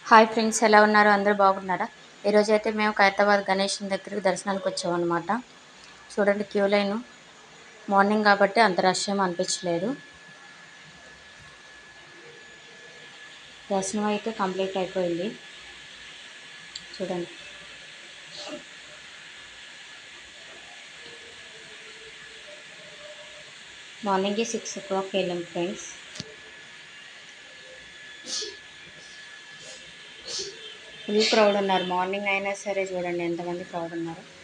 hi friends ఎలా ఉన్నారు అందరూ బాగున్నారా ఈరోజు అయితే మేము ఖైరతాబాద్ గణేష్ దగ్గరికి దర్శనానికి వచ్చామన్నమాట చూడండి క్యూ లైన్ మార్నింగ్ కాబట్టి అంత రష్ ఏం అనిపించలేదు దర్శనం అయితే కంప్లీట్ అయిపోయింది చూడండి మార్నింగ్ సిక్స్ ఓ క్లాక్ వెళ్ళాం ఫ్రెండ్స్ ఫుల్ క్రౌడ్ ఉన్నారు మార్నింగ్ అయినా సరే చూడండి ఎంతమంది క్రౌడ్ ఉన్నారు